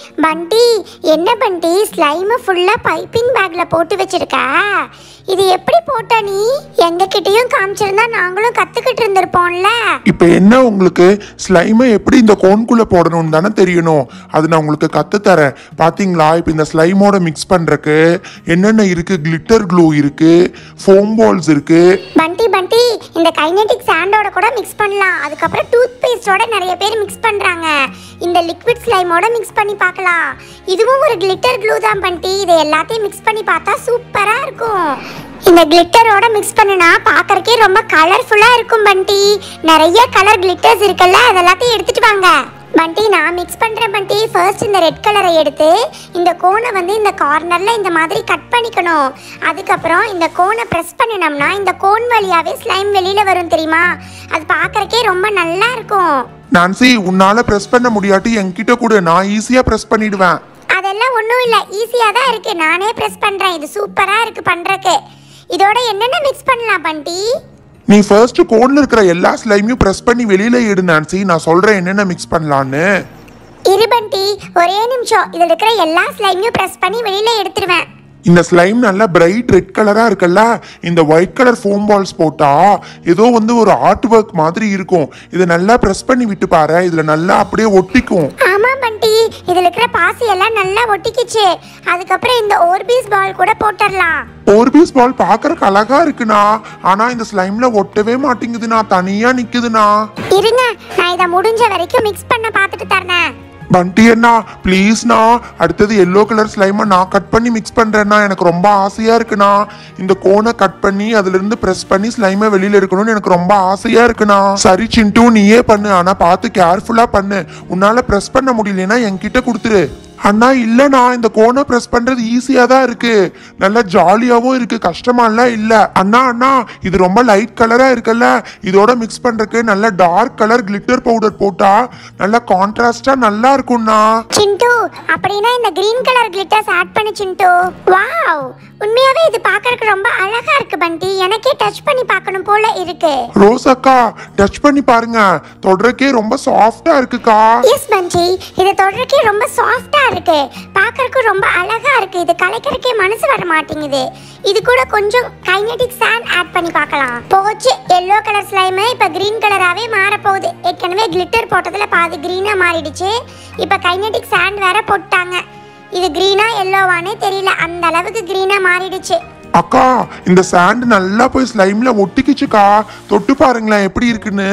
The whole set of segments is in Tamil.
பண்டி என்ன பண்டி ஸ்லைமை ஃபுல்லாக பைப்பிங் பேக்கில் போட்டு வச்சிருக்க இது எப்படி போட்ட நீ எங்ககிட்டயும் காமிச்சிருந்தா நாங்களும் கற்றுக்கிட்டு இருந்திருப்போம்ல இப்போ என்ன உங்களுக்கு ஸ்லைமை எப்படி இந்த கோன்குள்ள போடணும்னு தானே தெரியணும் அது நான் உங்களுக்கு கத்து தரேன் பாத்தீங்களா இப்போ இந்த ஸ்லைமோட மிக்ஸ் பண்றதுக்கு என்னென்ன இருக்கு கிளிட்டர் க்ளூ இருக்கு ஃபோம் பால்ஸ் இருக்கு பண்டி பண்டி இந்த கைனெட்டிக் சாண்டோட கூட மிக்ஸ் பண்ணலாம் அதுக்கப்புறம் டூத் பேஸ்டோட நிறைய பேர் மிக்ஸ் பண்ணுறாங்க இந்த லிக்விட் ஸ்லைமோட மிக்ஸ் பண்ணி பார்க்கலாம் இதுவும் ஒரு கிளிட்டர் க்ளூ தான் பண்டி இதை எல்லாத்தையும் மிக்ஸ் பண்ணி பார்த்தா சூப்பராக இருக்கும் இந்த கிளிட்டரோட மிக்ஸ் பண்ணுனா பார்க்கறக்கே ரொம்ப கலர்ஃபுல்லாக இருக்கும் பண்டி நிறைய கலர் கிளிட்டர்ஸ் இருக்குல்ல அதெல்லாத்தையும் எடுத்துட்டு வாங்க பண்டி நான் மிக்ஸ் பண்ணுறேன் பண்டி ஃபர்ஸ்ட் இந்த ரெட் கலரை எடுத்து இந்த கோனை வந்து இந்த கார்னரில் இந்த மாதிரி கட் பண்ணிக்கணும் அதுக்கப்புறம் இந்த கோனை ப்ரெஸ் பண்ணினோம்னா இந்த கோன் வழியாகவே ஸ்லைம் வெளியில் வரும் தெரியுமா அது பார்க்கறக்கே ரொம்ப நல்லா இருக்கும் நான்சி உன்னால பிரஸ் பண்ண முடியாட்டி என்கிட்ட கூட நான் ஈஸியா பிரஸ் பண்ணிடுவேன் அதெல்லாம் ஒன்றும் இல்லை ஈஸியாக தான் இருக்கு நானே ப்ரெஸ் பண்ணுறேன் இது சூப்பராக இருக்கு பண்ணுறக்கு இதோட என்னென்ன மிக்ஸ் பண்ணலாம் பண்டி நீ ஃபர்ஸ்ட் கோன்ல இருக்கிற எல்லா ஸ்லைமையும் பிரஸ் பண்ணி வெளியில எடு நான்சி நான் சொல்றேன் என்னென்ன மிக்ஸ் பண்ணலான்னு இரு பண்டி ஒரே நிமிஷம் இதில் இருக்கிற எல்லா ஸ்லைமையும் ப்ரெஸ் பண்ணி வெளியில் எடுத்துருவேன் இந்த ஸ்லைம் நல்லா பிரைட் ரெட் கலரா இருக்குல்ல இந்த ஒயிட் கலர் ஃபோம் பால்ஸ் போட்டா ஏதோ வந்து ஒரு ஆர்ட் ஒர்க் மாதிரி இருக்கும் இதை நல்லா பிரஸ் பண்ணி விட்டு பாரு இதுல நல்லா அப்படியே ஒட்டிக்கும் ஆமா பண்டி இதுல இருக்கிற பாசி எல்லாம் நல்லா ஒட்டிக்கிச்சு அதுக்கப்புறம் இந்த ஓர்பீஸ் பால் கூட போட்டுடலாம் ஓர்பிஸ் பால் பாக்குறதுக்கு அழகா இருக்குண்ணா ஆனா இந்த ஸ்லைம்ல ஒட்டவே மாட்டேங்குதுண்ணா தனியா நிக்குதுண்ணா இருங்க நான் இதை முடிஞ்ச வரைக்கும் மிக்ஸ் பண்ண பார்த்துட்டு தரேன் பண்டி அண்ணா ப்ளீஸ்ண்ணா அடுத்தது எல்லோ கலர் ஸ்லைமை நான் கட் பண்ணி மிக்ஸ் பண்றேன்னா எனக்கு ரொம்ப ஆசையா இருக்குண்ணா இந்த கோனை கட் பண்ணி அதுல இருந்து பிரஸ் பண்ணி ஸ்லைமை வெளியில எடுக்கணும்னு எனக்கு ரொம்ப ஆசையா இருக்குண்ணா சரி சிண்டு நீயே பண்ணு ஆனா பார்த்து கேர்ஃபுல்லா பண்ணு உன்னால பிரஸ் பண்ண முடியலன்னா என்கிட்ட கொடுத்துரு அண்ணா இல்லண்ணா இந்த கோனை பிரஸ் பண்றது ஈஸியா தான் இருக்கு நல்லா ஜாலியாவும் இருக்கு கஷ்டமாலாம் இல்ல அண்ணா அண்ணா இது ரொம்ப லைட் கலரா இருக்குல்ல இதோட மிக்ஸ் பண்றதுக்கு நல்ல டார்க் கலர் கிளிட்டர் பவுடர் போட்டா நல்லா கான்ட்ராஸ்டா நல்லா இருக்கும்ண்ணா சிண்டு அப்படின்னா இந்த கிரீன் கலர் கிளிட்டர்ஸ் ஆட் பண்ணு சிண்டு வாவ் உண்மையாவே இது பார்க்கறதுக்கு ரொம்ப அழகா இருக்கு பண்டி எனக்கே டச் பண்ணி பார்க்கணும் போல இருக்கு ரோஸ் அக்கா டச் பண்ணி பாருங்க தொடரக்கே ரொம்ப சாஃப்டா இருக்குக்கா எஸ் பஞ்சி இது தொடர்க்கே ரொம்ப சாஃப்டா இருக்கு பார்க்கறதுக்கு ரொம்ப அழகா இருக்கு இது கலைக்கிறதுக்கே மனசு வர மாட்டேங்குது இது கூட கொஞ்சம் கைனெட்டிக் சாண்ட் ஆட் பண்ணி பார்க்கலாம் போச்சு எல்லோ கலர் ஸ்லைம் இப்ப கிரீன் கலராவே மாற போகுது ஏற்கனவே கிளிட்டர் போட்டதுல பாதி கிரீனா மாறிடுச்சு இப்ப கைனெட்டிக் சாண்ட் வேற போட்டாங்க இது கிரீனா எல்லோவானே தெரியல அந்த அளவுக்கு கிரீனா மாறிடுச்சு அக்கா இந்த சாண்ட் நல்லா போய் ஸ்லைம்ல ஒட்டிக்கிச்சுக்கா தொட்டு பாருங்களேன் எப்படி இருக்குன்னு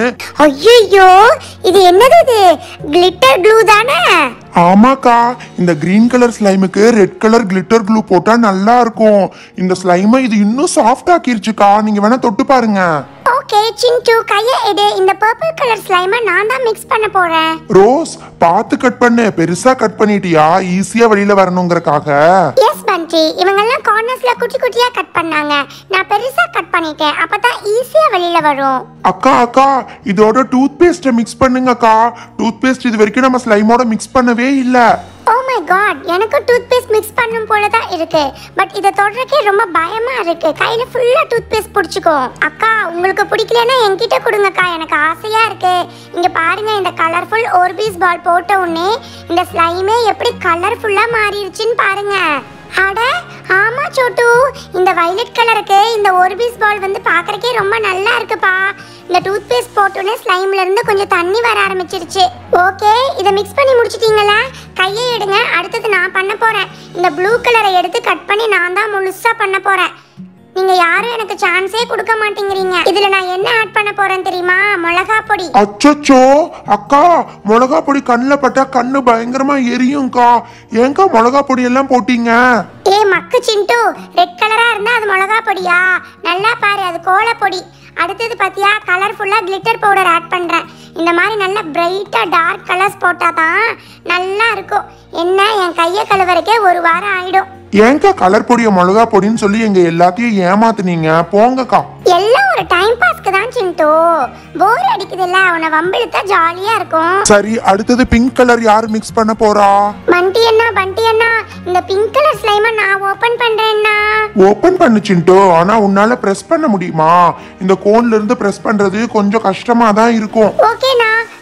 ஐயோ இது என்னது இது கிளிட்டர் க்ளூ தானே ஆமாக்கா இந்த கிரீன் கலர் ஸ்லைமுக்கு ரெட் கலர் கிளிட்டர் க்ளூ போட்டா நல்லா இருக்கும் இந்த ஸ்லைமை இது இன்னும் சாஃப்ட் ஆக்கிருச்சுக்கா நீங்க வேணா தொட்டு பாருங்க ஓகே சிண்டு கையை எடு இந்த பர்பிள் கலர் ஸ்லைமை நான் தான் மிக்ஸ் பண்ண போறேன் ரோஸ் பார்த்து கட் பண்ணு பெருசா கட் பண்ணிட்டியா ஈஸியா வெளியில வரணுங்கிறக்காக எஸ் பண்டி இவங்கெல்லாம் கார்னர்ஸ்ல குட்டி குட்டியா கட் பண்ணாங்க நான் பெருசா கட் பண்ணிட்டேன் அப்பதான் ஈஸியா வெளியில வரும் அக்கா அக்கா இதோட டூத் பேஸ்ட்டை மிக்ஸ் பண்ணுங்க அக்கா டூத் பேஸ்ட் இது வரைக்கும் நம்ம ஸ்லைமோட மிக்ஸ் பண்ணவே இல்ல ஓ மை காட் எனக்கு டூத் பேஸ்ட் மிக்ஸ் பண்ணும் போல தான் இருக்கு பட் இதை தொடரக்கே ரொம்ப பயமா இருக்கு கையில ஃபுல்லா டூத் பேஸ்ட் பிடிச்சிக்கும் அக்கா உங்களுக்கு பிடிக்கலன்னா என்கிட்ட கொடுங்கக்கா எனக்கு ஆசையா இருக்கு இங்க பாருங்க இந்த கலர்ஃபுல் ஓர்பீஸ் பால் போட்ட உடனே இந்த ஸ்லைமே எப்படி கலர்ஃபுல்லா மாறிடுச்சுன்னு பாருங்க அட ஆமா சோட்டு இந்த வயலட் கலருக்கு இந்த ஓர்பீஸ் பால் வந்து பார்க்கறக்கே ரொம்ப நல்லா இருக்குப்பா இந்த டூத் பேஸ்ட் போட்டோன்னே ஸ்லைம்ல இருந்து கொஞ்சம் தண்ணி வர ஆரம்பிச்சிருச்சு ஓகே இதை மிக்ஸ் பண்ணி முடிச்சிட்டீங்களா கையை எடுங்க அடுத்தது நான் பண்ண போறேன் இந்த ப்ளூ கலரை எடுத்து கட் பண்ணி நான் தான் முழுசா பண்ண போறேன் நீங்க யாரும் எனக்கு சான்ஸே கொடுக்க மாட்டேங்கிறீங்க இதுல நான் என்ன ஆட் பண்ண போறேன் தெரியுமா மிளகா பொடி அச்சச்சோ அக்கா மிளகா பொடி கண்ணில் பட்டா கண்ணு பயங்கரமா எரியும்க்கா ஏங்கா மிளகா பொடி எல்லாம் போட்டீங்க ஏ மக்கு சிண்டு ரெட் கலரா இருந்தா அது மிளகா பொடியா நல்லா பாரு அது கோல பொடி அடுத்தது பாத்தியா கலர்ஃபுல்லா கிளிட்டர் பவுடர் ஆட் பண்றேன் இந்த மாதிரி நல்லா பிரைட்டா டார்க் கலர்ஸ் போட்டாதான் நல்லா இருக்கும் என்ன என் கையை கழுவறக்கே ஒரு வாரம் ஆயிடும் ஏங்கா கலர் பொடிய மிளகா பொடின்னு சொல்லி எங்க எல்லாத்தையும் ஏமாத்துனீங்க போங்கக்கா எல்லாம் ஒரு டைம் பாஸ்க்கு தான் சிண்டு போர் அடிக்குதுல்ல உன்னை வம்பிழுத்தா ஜாலியா இருக்கும் சரி அடுத்தது பிங்க் கலர் யார் மிக்ஸ் பண்ண போறா பண்டி அண்ணா பண்டி அண்ணா இந்த பிங்க் கலர் ஸ்லைமை நான் ஓபன் பண்றேன்னா ஓபன் பண்ணு சிண்டு ஆனா உன்னால பிரஸ் பண்ண முடியுமா இந்த கோன்ல இருந்து பிரஸ் பண்றது கொஞ்சம் கஷ்டமா தான் இருக்கும் ஓகேண்ணா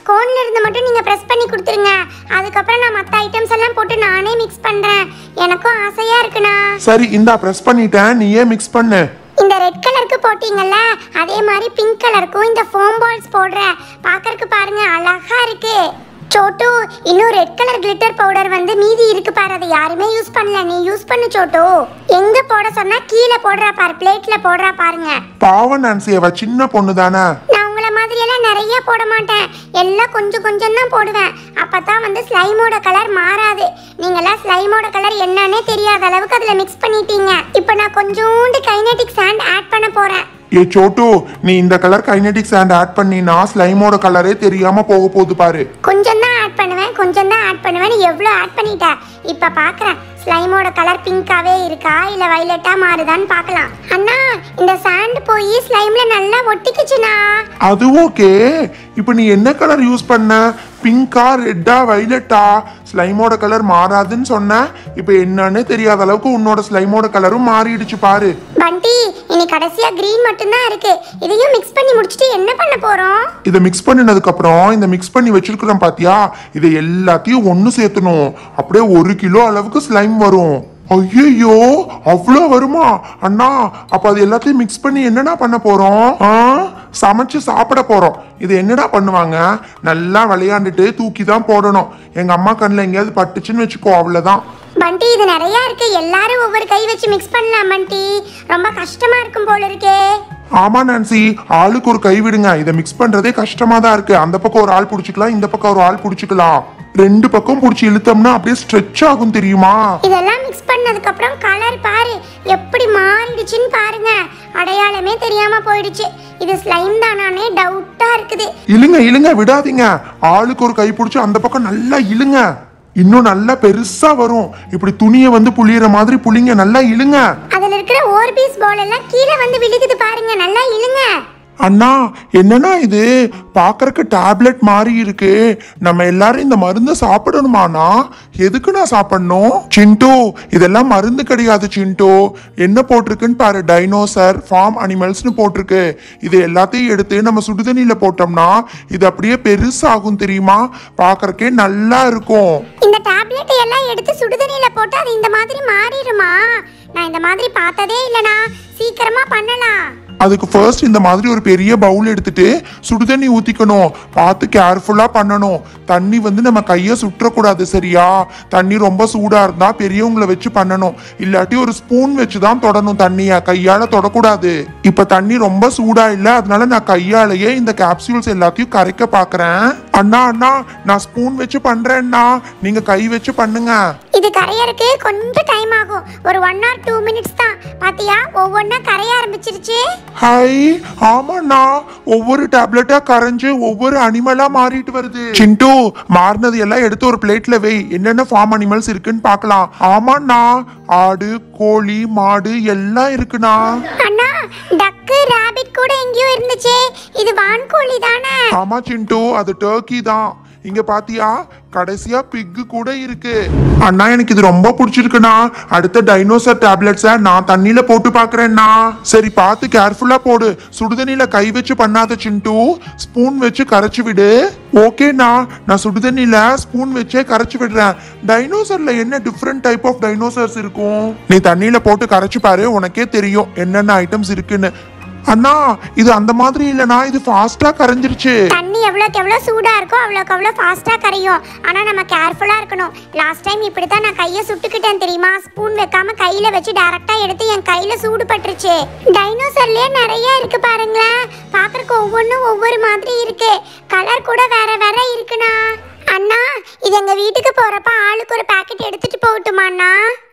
கோன்ல இருந்து மட்டும் நீங்க பிரஸ் பண்ணி கொடுத்துருங்க அதுக்கப்புறம் நான் மற்ற ஐட்டம்ஸ் எல்லாம் போட்டு நானே மிக்ஸ் பண்றேன் எனக்கும் ஆசையா இருக்குண்ணா சரி இந்தா ப்ரெஸ் பண்ணிட்டேன் நீயே மிக்ஸ் பண்ணு இந்த ரெட் கலருக்கு போட்டீங்கல்ல அதே மாதிரி பிங்க் கலருக்கும் இந்த ஃபோம் பால்ஸ் போடுறேன் பார்க்கறதுக்கு பாருங்க அழகா இருக்கு சோட்டு இன்னும் ரெட் கலர் கிளிட்டர் பவுடர் வந்து மீதி இருக்கு பாரு அதை யாருமே யூஸ் பண்ணல நீ யூஸ் பண்ணு சோட்டு எங்க போட சொன்னா கீழே போடுறா பாரு பிளேட்ல போடுறா பாருங்க பாவம் நான்சி அவ சின்ன பொண்ணு தானே நான் உங்கள மாதிரி எல்லாம் நிறைய போட மாட்டேன் எல்லாம் கொஞ்சம் கொஞ்சம் தான் போடுவேன் அப்பதான் வந்து ஸ்லைமோட கலர் மாறாது நீங்கெல்லாம் ஸ்லைமோட கலர் என்னன்னே தெரியாத அளவுக்கு அதுல மிக்ஸ் பண்ணிட்டீங்க இப்போ நான் கொஞ்சோண்டு கைனெட்டிக் சாண்ட் ஆட் பண்ண போறேன் ஏ சோட்டு நீ இந்த கலர் கைனடிக் சாண்ட் ஆட் பண்ணினா ஸ்லைமோட கலரே தெரியாம போக போகுது பாரு கொஞ்சம் தான் ஆட் பண்ணுவேன் கொஞ்சம் தான் ஆட் பண்ணுவேன் எவ்வளோ ஆட் பண்ணிட்ட இப்போ பார்க்குறேன் ஸ்லைமோட கலர் பிங்காவே இருக்கா இல்லை வைலட்டா மாறுதான்னு பார்க்கலாம் அண்ணா இந்த சாண்ட் போய் ஸ்லைம்ல நல்லா ஒட்டிக்குச்சுண்ணா அது ஓகே இப்போ நீ என்ன கலர் யூஸ் பண்ண பிங்கா ரெட்டா வைலட்டா ஸ்லைமோட கலர் மாறாதுன்னு சொன்ன இப்போ என்னன்னு தெரியாத அளவுக்கு உன்னோட ஸ்லைமோட கலரும் மாறிடுச்சு பாரு பண்டி இனி கடைசியா கிரீன் மட்டும்தான் இருக்கு இதையும் மிக்ஸ் பண்ணி முடிச்சுட்டு என்ன பண்ண போறோம் இதை மிக்ஸ் பண்ணினதுக்கு அப்புறம் இந்த மிக்ஸ் பண்ணி வச்சிருக்கிறோம் பாத்தியா இதை எல்லாத்தையும் ஒன்று சேர்த்தணும் அப்படியே ஒரு கிலோ அளவுக்கு ஸ்லைம் வரும் ஐயோ அவ்வளோ வருமா அண்ணா அப்ப அது எல்லாத்தையும் மிக்ஸ் பண்ணி என்னடா பண்ண போறோம் ஆ சமைச்சு சாப்பிட போறோம் இது என்னடா பண்ணுவாங்க நல்லா விளையாண்டுட்டு தூக்கி தான் போடணும் எங்க அம்மா கண்ணில் எங்கேயாவது பட்டுச்சுன்னு வச்சுக்கோ அவ்வளவுதான் பண்டி இது நிறைய இருக்கு எல்லாரும் ஒவ்வொரு கை வச்சு மிக்ஸ் பண்ணலாம் பண்டி ரொம்ப கஷ்டமா இருக்கும் போல இருக்கே ஆமா நான்சி ஆளுக்கு ஒரு கை விடுங்க இதை மிக்ஸ் பண்றதே கஷ்டமா தான் இருக்கு அந்த பக்கம் ஒரு ஆள் பிடிச்சிக்கலாம் இந்த பக்கம் ஒரு ஆள் பிடிச்சிக்கலாம் ரெண்டு பக்கம் பிடிச்சி இழுத்தோம்னா அப்படியே ஸ்ட்ரெச் ஆகும் தெரியுமா இதெல்லாம் மிக்ஸ் பண்ணதுக்கு அப்புறம் கலர் பாரு எப்படி மாறிடுச்சுன்னு பாருங்க அடையாளமே தெரியாம போயிடுச்சு இது ஸ்லைம் தானானே டவுட்டா இருக்குது இழுங்க இழுங்க விடாதீங்க ஆளுக்கு ஒரு கை பிடிச்சி அந்த பக்கம் நல்லா இழுங்க இன்னும் நல்லா பெருசா வரும் இப்படி துணியை வந்து புளியற மாதிரி புளிங்க நல்லா இழுங்க அதுல இருக்கிற ஓர்பிஸ் பால் எல்லாம் கீழே வந்து விழுகுது பாருங்க நல்லா இழுங்க அண்ணா என்னன்னா இது பார்க்கறக்கு டேப்லெட் மாதிரி இருக்கு நம்ம எல்லாரும் இந்த மருந்தை சாப்பிடணுமாண்ணா எதுக்கு நான் சாப்பிடணும் சிண்டு இதெல்லாம் மருந்து கிடையாது சிண்டு என்ன போட்டிருக்குன்னு பாரு டைனோசர் ஃபார்ம் அனிமல்ஸ்னு போட்டிருக்கு இது எல்லாத்தையும் எடுத்து நம்ம சுடுதண்ணியில போட்டோம்னா இது அப்படியே பெருசாகும் தெரியுமா பார்க்கறக்கே நல்லா இருக்கும் இந்த டேப்லெட் எல்லாம் எடுத்து சுடுதண்ணில போட்டு அது இந்த மாதிரி மாறிடுமா நான் இந்த மாதிரி பார்த்ததே இல்லனா சீக்கிரமா பண்ணலாம் அதுக்கு ஃபர்ஸ்ட் இந்த மாதிரி ஒரு பெரிய பவுல் எடுத்துட்டு சுடுதண்ணி ஊத்திக்கணும் பார்த்து கேர்ஃபுல்லா பண்ணணும் தண்ணி வந்து நம்ம கையை சுற்றக்கூடாது சரியா தண்ணி ரொம்ப சூடா இருந்தா பெரியவங்களை வச்சு பண்ணணும் இல்லாட்டி ஒரு ஸ்பூன் வச்சு தான் தொடணும் தண்ணிய கையால தொடக்கூடாது இப்ப தண்ணி ரொம்ப சூடா இல்ல அதனால நான் கையாலேயே இந்த கேப்சூல்ஸ் எல்லாத்தையும் கரைக்க பாக்குறேன் அண்ணா அண்ணா நான் ஸ்பூன் வச்சு பண்றேன்னா நீங்க கை வச்சு பண்ணுங்க இது கரையறதுக்கு கொஞ்சம் டைம் ஆகும் ஒரு ஒன் ஆர் டூ மினிட்ஸ் தான் பாத்தியா ஒவ்வொன்றா கரைய ஆரம்பிச்சிருச்சு ஹை ஆமாண்ணா ஒவ்வொரு டேப்லெட்டா கரைஞ்சு ஒவ்வொரு அனிமலா மாறிட்டு வருது சிண்டு மாறினது எல்லாம் எடுத்து ஒரு பிளேட்ல வை என்னென்ன ஃபார்ம் அனிமல்ஸ் இருக்குன்னு பார்க்கலாம் ஆமாண்ணா ஆடு கோழி மாடு எல்லாம் இருக்குண்ணா அண்ணா டக்கு ராபிட் கூட எங்கேயோ இருந்துச்சே இது வான்கோழி தானே ஆமா சிண்டு அது டர்க்கி தான் இங்க பாத்தியா கடைசியா பிக்கு கூட இருக்கு அண்ணா எனக்கு இது ரொம்ப பிடிச்சிருக்குண்ணா அடுத்த டைனோசர் டேப்லெட்ஸை நான் தண்ணியில போட்டு பாக்குறேன்னா சரி பார்த்து கேர்ஃபுல்லா போடு சுடுதண்ணியில கை வச்சு பண்ணாத சிண்டு ஸ்பூன் வச்சு கரைச்சு விடு ஓகேண்ணா நான் சுடுதண்ணியில ஸ்பூன் வச்சே கரைச்சு விடுறேன் டைனோசர்ல என்ன டிஃப்ரெண்ட் டைப் ஆஃப் டைனோசர்ஸ் இருக்கும் நீ தண்ணியில போட்டு கரைச்சு பாரு உனக்கே தெரியும் என்னென்ன ஐட்டம்ஸ் இருக்குன்னு அண்ணா இது அந்த மாதிரி இல்லைண்ணா இது ஃபாஸ்டா கரைஞ்சிருச்சு தண்ணி எவ்வளோக்கு எவ்வளோ சூடாக இருக்கோ அவ்வளோக்கு அவ்வளோ ஃபாஸ்ட்டாக கரையும் ஆனால் நம்ம கேர்ஃபுல்லாக இருக்கணும் லாஸ்ட் டைம் இப்படி தான் நான் கையை சுட்டுக்கிட்டேன் தெரியுமா ஸ்பூன் வைக்காம கையில் வச்சு டேரெக்டாக எடுத்து என் கையில் சூடு பட்டுருச்சு டைனோசர்லேயே நிறைய இருக்கு பாருங்களேன் பார்க்கறக்கு ஒவ்வொன்றும் ஒவ்வொரு மாதிரி இருக்கு கலர் கூட வேற வேற இருக்குண்ணா அண்ணா இது எங்கள் வீட்டுக்கு போகிறப்ப ஆளுக்கு ஒரு பாக்கெட் எடுத்துட்டு போகட்டுமா அண்ணா